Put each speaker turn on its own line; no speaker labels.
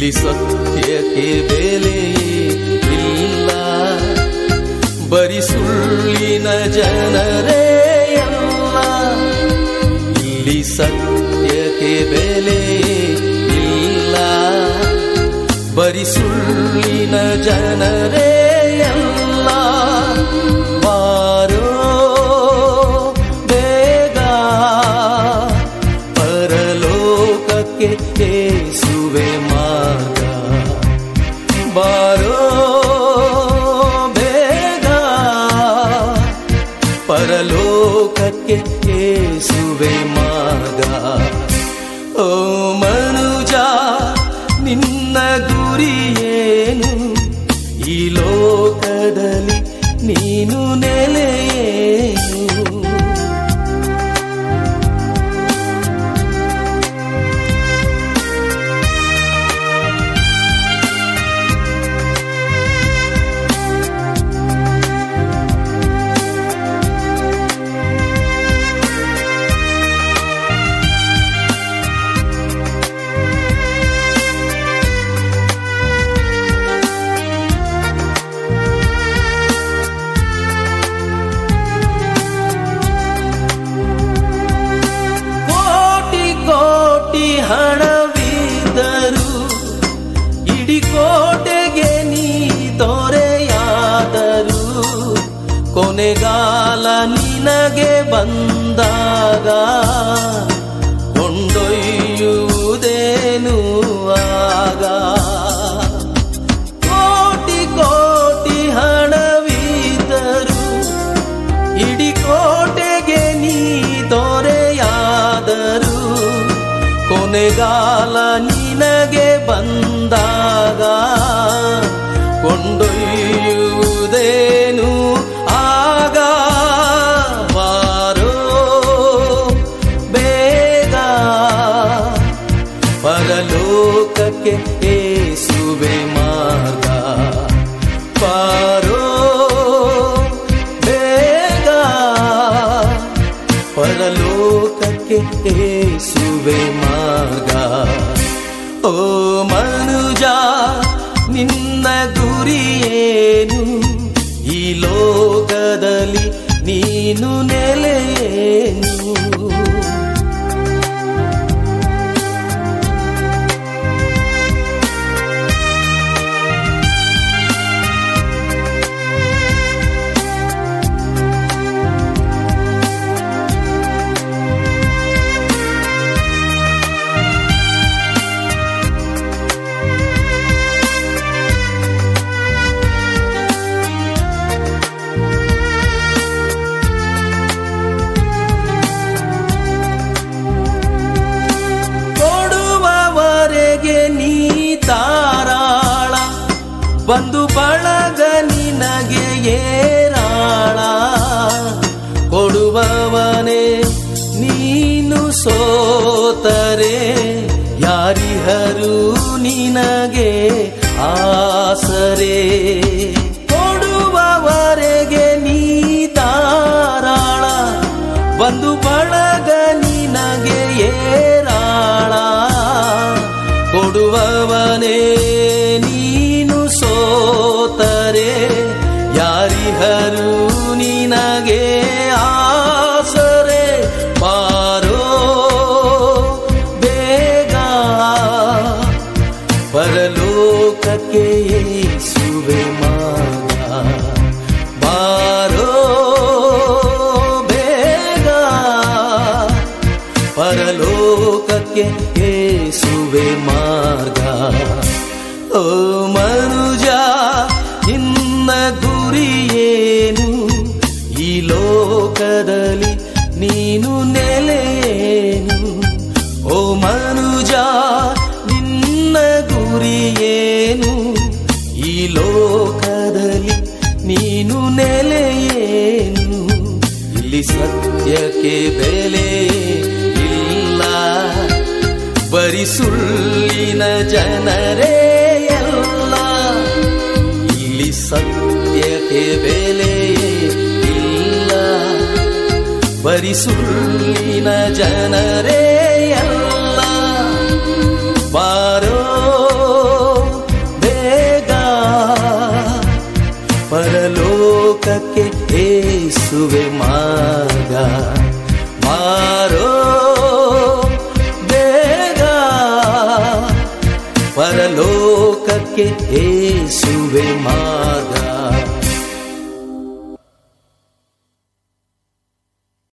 ಇಲ್ಲಿ ಸತ್ಯಕ್ಕೆ ಬೆಲೆ ಇಲ್ಲ ಬರಿ ಸುಳ್ಳಿನ ಜನರೇ ಎಲ್ಲ ಇಲ್ಲಿ ಸತ್ಯಕ್ಕೆ ಬೆಲೆ ಇಲ್ಲ ಬರಿ ಸುಳ್ಳಿನ ಜನರೇ ಎಲ್ಲ ಬಾರೋ ಬೇಗ ಪರಲೋಕಕ್ಕೆ ಏಸುವೆ ಮಾರ್ಗ ಬಾರೋ ಬೇಗ ಪರಲೋಕಕ್ಕೆ ಏಸುವೆ ಮಾರ್ಗ ಓ ಮನುಜ ನಿನ್ನ ಗುರಿಯೇನು ಈ ಲೋಕದಲ್ಲಿ ನೀನು ನೆಲೆಯೇನು ಕೋಟಿ ಕೋಟಿ ಹಣವಿದ್ದರು ಇಡೀ ಕೋಟೆಗೆ ನೀ ತೊರೆಯಾದರು ಕೊನೆಗಾಲ ನಿನಗೆ ಬಂದಾಗ ಕೊಂಡೊಯ್ಯುವುದೇನು ಆಗ ಕೋಟಿ ಕೋಟಿ ಹಣವಿದ್ದರು ಇಡೀ ಕೋಟೆಗೆ ನೀ ತೊರೆಯಾದರು ಕೊನೆಗಾಲ ನಿನಗೆ ಬಂದಾಗ ಕೊಂಡೊಯ್ಯುವುದೇನು ಆಗ ಬಾರೋ ಬೇಗ ಪರಲೋಕಕ್ಕೆ ಏಸುವೆ ಮಾರ್ಗ ಪಾರೋ ಬೇಗ ಪರಲೋಕಕ್ಕೆ ಏಸುವೆ ಮಾರ್ಗ ಓ ಮನುಜ ನಿನ್ನ ಗುರಿಯೇನು ಈ ಲೋಕದಲ್ಲಿ ನೀನು ನೆಲೆಯೇನು ಕೊಡುವವರೆಗೆ ನೀ ತಾರಾಳ ಬಂದು ಬಳಗ ನಿನಗೆ ಏರಾಳ ಕೊಡುವವನೇ ನೀನು ಸೋತರೆ ಯಾರಿಹರು ನಿನಗೆ ಆಸರೆ ಕೊಡುವವರೆಗೆ ನೀ ತಾರಾಳ ಬಂದು ಬಳಗ ನಿನಗೆ ಏರಾಳ ಕೊಡುವವನೇ ನೀನು ಸೋತರೆ ಯಾರಿಹರು ನಿನಗೆ ಆಸರೆ ಬಾರೋ ಬೇಗ ಪರಲೋಕಕ್ಕೆ ಏಸುವೆ ಮಾರ್ಗ ಬಾರೋ ಬೇಗ ಪರಲೋಕಕ್ಕೆ ಏಸುವೆ ಮಾರ್ಗ ಓ ಮನುಜ ನಿನ್ನ ಗುರಿಯೇನು ಈ ಲೋಕದಲ್ಲಿ ನೀನು ನೆಲೆಯೇನು ಓ ಮನುಜ ನಿನ್ನ ಗುರಿಯೇನು ಈ ಲೋಕದಲ್ಲಿ ನೀನು ನೆಲೆಯೇನು ಇಲ್ಲಿ ಸತ್ಯಕ್ಕೆ ಬೆಲೆ ಇಲ್ಲ ಬರಿ ಸುಳ್ಳಿನ ಜನರೇ ಎಲ್ಲ ಇಲ್ಲಿ ಸತ್ಯಕ್ಕೆ ಬೆಲೆ ಇಲ್ಲ ಬರಿ ಸುಳ್ಳಿನ ಜನರೇ ಎಲ್ಲ ಬಾರೋ ಲೋಕಕ್ಕೆ ಏಸುವೆ ಮಾರ್ಗ